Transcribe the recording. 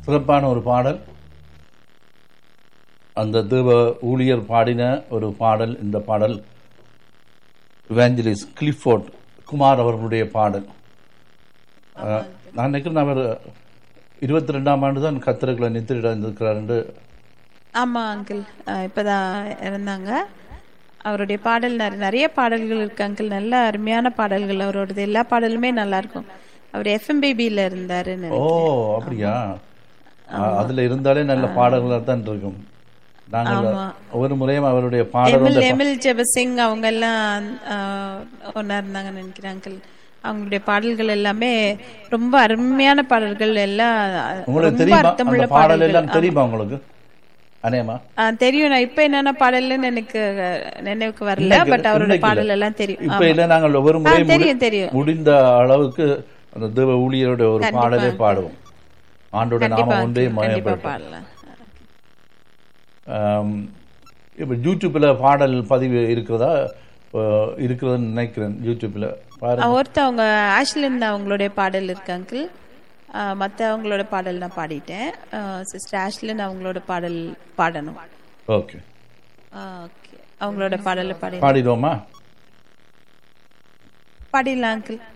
சிறப்பான ஒரு பாடல் அந்த தேவ ஊழியர் பாடின ஒரு பாடல் இந்த பாடல் இவாஞ்சலிஸ் கிளிஃபோர்ட் குமார் அவர்களுடைய பாடல் அஹ், நான் நினைக்கிறேன் அவர் இருபத்தி ரெண்டாம் ஆண்டு தான் கத்திரக்குள்ள நித்திரிடம் இருந்திருக்கிறார் என்று ஆமா அங்கிள் இப்பதான் இறந்தாங்க அவருடைய பாடல் நிறைய நிறைய பாடல்கள் இருக்கு அங்கிள் நல்ல அருமையான பாடல்கள் அவரோடது எல்லா பாடலுமே நல்லா இருக்கும் அவர் எஃப்எம் பேபியில இருந்தாருன்னு ஓ அப்படியா அஹ், அதுல இருந்தாலே நல்ல பாடல்களாக தான் இருக்கும் நாங்கள் ஒவ்வொரு முறையும் அவருடைய பாடல் எமில் எமில் ஜெபசிங் அவங்க எல்லாம் ஆஹ், ஒண்ணா இருந்தாங்கன்னு நினைக்கிறேன் அங்கிள் அவங்களுடைய பாடல்கள் எல்லாமே ரொம்ப அருமையான பாடல்கள் எல்லாம் உங்களுக்கு ரொம்ப தெரியுமா அர்த்தமுள்ள அந்த பாடல் பாடல்கள் எல்லாம் தெரியுமா உங்களுக்கு அனேமா ஆ, தெரியும் நான் இப்ப என்னென்ன பாடல்னு எனக்கு அஹ், நினைவுக்கு வரல பட் அவரோட இன்னைக்கு பாடல் எல்லாம் தெரியும் இப்ப இல்ல நாங்கள் ஒவ்வொரு முறை ஆ, தெரியும் தெரியும் முடிந்த அளவுக்கு அந்த தேவ ஊழியருடைய ஒரு பாடலை பாடுவோம் ஆண்டோட நாம ஒன்றே கண்டிப்பா மயப்படும் பாடலாம் இப்போ யூடியூப்ல பாடல் பதிவு இருக்கிறதா அஹ், இருக்கிறதுன்னு நினைக்கிறேன் யூடியூப்ல பாருங்க ஆ, ஒருத்தவங்க ஆஷ்லின் அவங்களுடைய பாடல் இருக்கு அங்கிள் மற்ற அவங்களோட பாடல் நான் பாடிட்டேன் சிஸ்டர் ஆஷ்லின் அவங்களோட பாடல் பாடணும் ஓகே ஓகே அவங்களோட பாடலை பாடி பாடிடுவோமா பாடிடலாம் அங்கிள்